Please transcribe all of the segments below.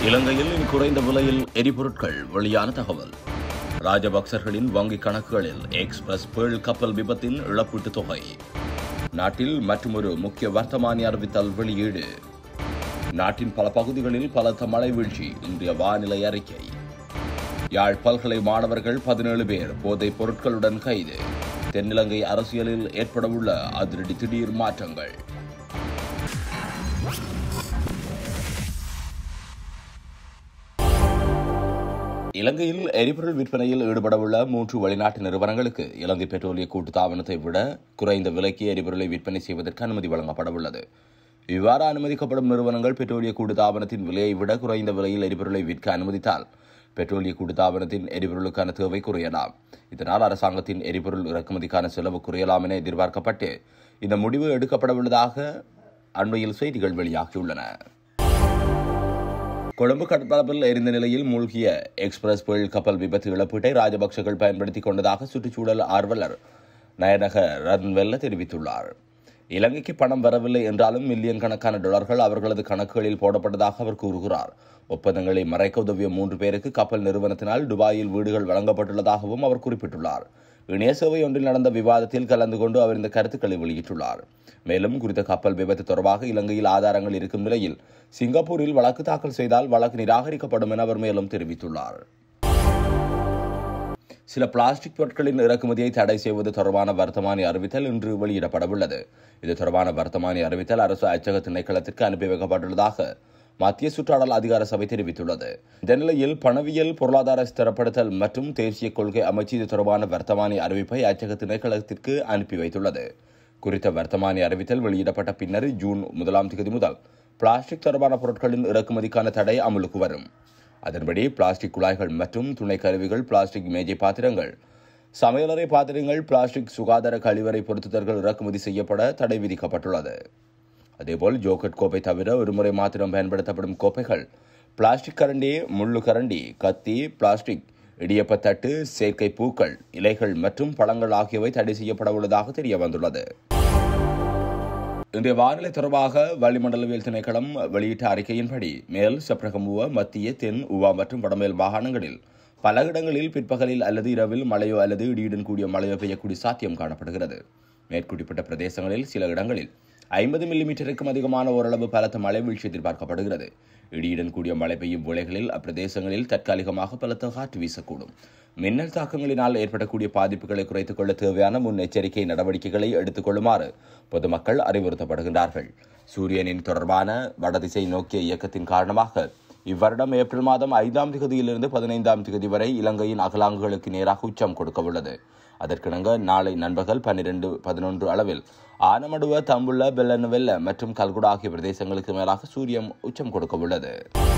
இலங்கையில் இனி குறைந்த விலையில் எரிபொருட்கள் வெளியான தகவல் ராஜபக்சர்களின் வங்கிக் கணக்குகளில் எக்ஸ்பிரஸ் பேர்ல் கப்பல் விபத்தின் இழப்பீட்டுத் தொகை நாட்டில் மற்றொரு முக்கிய வர்த்தமானி அறிவித்தல் வெளியீடு நாட்டின் பல பகுதிகளில் பலத்த மழை வீழ்ச்சி இன்றைய வானிலை அறிக்கை யாழ் பல்கலை மாணவர்கள் பதினேழு பேர் போதைப் பொருட்களுடன் கைது தென்னிலங்கை அரசியலில் ஏற்படவுள்ள அதிரடி திடீர் மாற்றங்கள் இலங்கையில் எரிபொருள் விற்பனையில் ஈடுபடவுள்ள மூன்று வெளிநாட்டு நிறுவனங்களுக்கு இலங்கை பெட்ரோலிய கூட்டுத்தாபனத்தை விட குறைந்த விலைக்கு எரிபொருளை விற்பனை செய்வதற்கு அனுமதி வழங்கப்படவுள்ளது இவ்வாறு அனுமதிக்கப்படும் நிறுவனங்கள் பெட்ரோலிய கூட்டுத்தாபனத்தின் விலையை விட குறைந்த விலையில் எரிபொருளை விற்க அனுமதித்தால் பெட்ரோலிய கூட்டுத்தாபனத்தின் எரிபொருளுக்கான தேவை குறையலாம் இதனால் அரசாங்கத்தின் எரிபொருள் இறக்குமதிக்கான செலவு குறையலாம் என எதிர்பார்க்கப்பட்டு இந்த முடிவு எடுக்கப்படவுள்ளதாக அண்மையில் செய்திகள் வெளியாகியுள்ளன கொழும்பு கடற்பரப்பில் எரிந்த நிலையில் மூழ்கிய எக்ஸ்பிரஸ் புயல் கப்பல் விபத்து இழப்பீட்டை ராஜபக்சர்கள் பயன்படுத்திக் கொண்டதாக சுற்றுச்சூழல் ஆர்வலர் நயனக ரன்வெல்ல தெரிவித்துள்ளார் இலங்கைக்கு பணம் வரவில்லை என்றாலும் மில்லியன் கணக்கான டாலர்கள் அவர்களது கணக்குகளில் போடப்பட்டதாக அவர் கூறுகிறார் ஒப்பந்தங்களை மறைக்க உதவிய மூன்று பேருக்கு கப்பல் நிறுவனத்தினால் துபாயில் வீடுகள் வழங்கப்பட்டுள்ளதாகவும் அவர் குறிப்பிட்டுள்ளார் இணைய சேவை ஒன்றில் நடந்த விவாதத்தில் கலந்து கொண்டு அவர் இந்த கருத்துக்களை வெளியிட்டுள்ளார் மேலும் குறித்த கப்பல் விபத்து தொடர்பாக இலங்கையில் ஆதாரங்கள் இருக்கும் நிலையில் சிங்கப்பூரில் வழக்கு தாக்கல் செய்தால் வழக்கு நிராகரிக்கப்படும் என அவர் மேலும் தெரிவித்துள்ளார் சில பிளாஸ்டிக் பொருட்களின் இறக்குமதியை தடை செய்வது தொடர்பான வர்த்தமானி அறிவித்தல் இன்று வெளியிடப்படவுள்ளது இது தொடர்பான வர்த்தமானி அறிவித்தல் அரசு அச்சக திணைக்களத்திற்கு அனுப்பி வைக்கப்பட்டுள்ளதாக மத்திய சுற்றாடல் அதிகார சபை தெரிவித்துள்ளது இந்த நிலையில் பணவியல் பொருளாதார ஸ்திரப்படுத்தல் மற்றும் தேசிய கொள்கை அமைச்சு இது தொடர்பான வர்த்தமானி அறிவிப்பை அச்சக திணைக்களத்திற்கு அனுப்பி வைத்துள்ளது குறித்த வர்த்தமானி அறிவித்தல் வெளியிடப்பட்ட பின்னர் ஜூன் முதலாம் தேதி முதல் பிளாஸ்டிக் தொடர்பான பொருட்களின் இறக்குமதிக்கான தடை அமலுக்கு வரும் அதன்படி பிளாஸ்டிக் குழாய்கள் மற்றும் துணை கருவிகள் பிளாஸ்டிக் மேஜை பாத்திரங்கள் சமையலறை பாத்திரங்கள் பிளாஸ்டிக் சுகாதார கழிவறை பொருத்துதல்கள் இறக்குமதி செய்யப்பட தடை விதிக்கப்பட்டுள்ளது அதேபோல் ஜோக்கட் கோப்பை தவிர ஒருமுறை மாத்திரம் பயன்படுத்தப்படும் கோப்பைகள் பிளாஸ்டிக் கரண்டி முள்ளு கரண்டி கத்தி பிளாஸ்டிக் இடியப்ப தட்டு செயற்கை பூக்கள் இலைகள் மற்றும் பழங்கள் ஆகியவை தடை செய்யப்பட உள்ளதாக தெரிய வந்துள்ளது இன்றைய வானிலை தொடர்பாக வளிமண்டலவியல் திணைக்களம் வெளியிட்ட அறிக்கையின்படி மேல் செப்ரகமுவ மத்திய தென் உவா மற்றும் வடமேல் மாகாணங்களில் பல இடங்களில் பிற்பகலில் அல்லது இரவில் மழையோ அல்லது இடியுடன் கூடிய மழையோ பெய்யக்கூடிய சாத்தியம் காணப்படுகிறது மேற்குறிப்பிட்ட பிரதேசங்களில் சில இடங்களில் ஐம்பது மில்லிமீட்டருக்கும் அதிகமான ஓரளவு பலத்த மழை வீழ்ச்சி எதிர்பார்க்கப்படுகிறது இடியுடன் கூடிய மழை பெய்யும் வேளைகளில் அப்பிரதேசங்களில் தற்காலிகமாக பலத்த காற்று வீசக்கூடும் மின்னல் தாக்கங்களினால் ஏற்படக்கூடிய பாதிப்புகளை குறைத்துக் கொள்ள தேவையான முன்னெச்சரிக்கை நடவடிக்கைகளை எடுத்துக் கொள்ளுமாறு பொதுமக்கள் அறிவுறுத்தப்படுகின்றார்கள் சூரியனின் தொடர்பான வடதிசை நோக்கிய இயக்கத்தின் காரணமாக இவ்வருடம் ஏப்ரல் மாதம் ஐந்தாம் திகதியிலிருந்து பதினைந்தாம் திகதி வரை இலங்கையின் அகலாங்குகளுக்கு நேராக உச்சம் கொடுக்க உள்ளது அதற்கிணங்க நாளை நண்பகல் பன்னிரண்டு பதினொன்று அளவில் ஆனமடுவ தம்புள்ள பெல்லனவெல்ல மற்றும் கல்குடா ஆகிய பிரதேசங்களுக்கு மேலாக சூரியன் உச்சம் கொடுக்க உள்ளது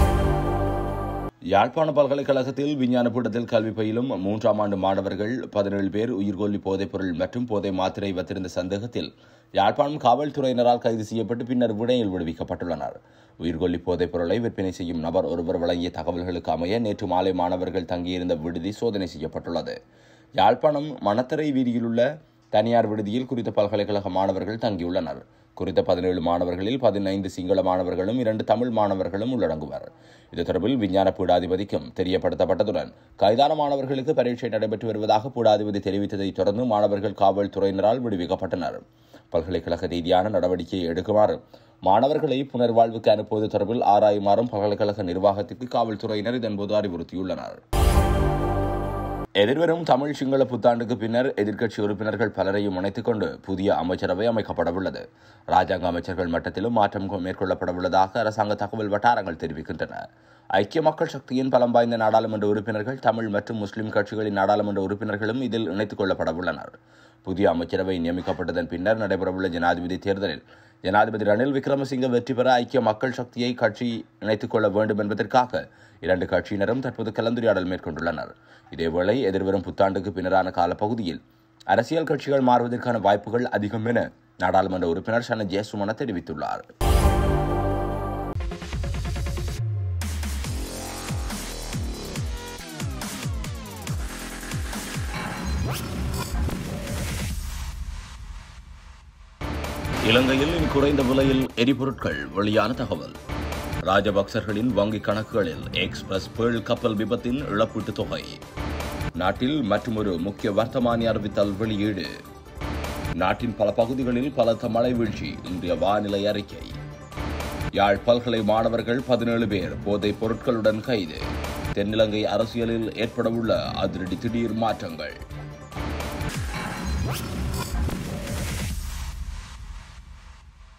யாழ்ப்பாண பல்கலைக்கழகத்தில் விஞ்ஞான கூட்டத்தில் கல்வி பயிலும் மூன்றாம் ஆண்டு மாணவர்கள் பதினேழு பேர் உயிர்கொல்லி போதைப்பொருள் மற்றும் போதை மாத்திரை வைத்திருந்த சந்தேகத்தில் யாழ்ப்பாணம் காவல்துறையினரால் கைது செய்யப்பட்டு பின்னர் விடையில் விடுவிக்கப்பட்டுள்ளனர் உயிர்கொல்லி போதைப் பொருளை விற்பனை செய்யும் நபர் ஒருவர் வழங்கிய தகவல்களுக்கு அமைய நேற்று மாலை மாணவர்கள் தங்கியிருந்த விடுதி சோதனை செய்யப்பட்டுள்ளது யாழ்ப்பாணம் மணத்தரை வீதியிலுள்ள தனியார் விடுதியில் குறித்த பல்கலைக்கழக மாணவர்கள் தங்கியுள்ளனர் குறித்த பதினேழு மாணவர்களில் பதினைந்து சிங்கள மாணவர்களும் இரண்டு தமிழ் மாணவர்களும் உள்ளடங்குவர் இது தொடர்பில் விஞ்ஞான பீடாதிபதிக்கும் தெரியப்படுத்தப்பட்டதுடன் கைதான மாணவர்களுக்கு பரீட்சை நடைபெற்று வருவதாக பீடாதிபதி தெரிவித்ததை தொடர்ந்து மாணவர்கள் காவல்துறையினரால் விடுவிக்கப்பட்டனர் பல்கலைக்கழக ரீதியான நடவடிக்கையை எடுக்குமாறு மாணவர்களை புனர்வாழ்வுக்கு அனுப்புவது தொடர்பில் ஆராயுமாறும் பல்கலைக்கழக நிர்வாகத்திற்கு காவல்துறையினர் இதன்போது அறிவுறுத்தியுள்ளனர் எதிர்வரும் தமிழ் சிங்கள புத்தாண்டுக்கு பின்னர் எதிர்க்கட்சி உறுப்பினர்கள் பலரையும் இணைத்துக் கொண்டு புதிய அமைச்சரவை அமைக்கப்படவுள்ளது ராஜாங்க அமைச்சர்கள் மட்டத்திலும் மாற்றம் மேற்கொள்ளப்படவுள்ளதாக அரசாங்க தகவல் வட்டாரங்கள் தெரிவிக்கின்றன ஐக்கிய மக்கள் சக்தியின் பலம் வாய்ந்த நாடாளுமன்ற உறுப்பினர்கள் தமிழ் மற்றும் முஸ்லிம் கட்சிகளின் நாடாளுமன்ற உறுப்பினர்களும் இதில் இணைத்துக் கொள்ளப்படவுள்ளனர் புதிய அமைச்சரவை நியமிக்கப்பட்டதன் பின்னர் நடைபெறவுள்ள ஜனாதிபதி தேர்தலில் ஜனாதிபதி ரணில் விக்ரமசிங்க வெற்றி பெற ஐக்கிய மக்கள் சக்தியை கட்சி இணைத்துக் கொள்ள வேண்டும் என்பதற்காக இரண்டு கட்சியினரும் தற்போது கலந்துரையாடல் மேற்கொண்டுள்ளனர் இதேவேளை எதிர்வரும் புத்தாண்டுக்கு பின்னரான காலப்பகுதியில் அரசியல் கட்சிகள் மாறுவதற்கான வாய்ப்புகள் அதிகம் என நாடாளுமன்ற உறுப்பினர் சன ஜெயசுமன தெரிவித்துள்ளார் இலங்கையில் இனி குறைந்த விலையில் எரிபொருட்கள் வெளியான தகவல் ராஜபக்சர்களின் வங்கிக் கணக்குகளில் எக்ஸ்பிரஸ் பேர்ல் கப்பல் விபத்தின் இழப்பீட்டுத் தொகை நாட்டில் மற்றொரு முக்கிய வர்த்தமானி அறிவித்தல் வெளியீடு நாட்டின் பல பகுதிகளில் பலத்த மழை வீழ்ச்சி இன்றைய வானிலை அறிக்கை யாழ் பல்கலை மாணவர்கள் பதினேழு பேர் போதைப் பொருட்களுடன் கைது தென்னிலங்கை அரசியலில் ஏற்படவுள்ள அதிரடி திடீர் மாற்றங்கள்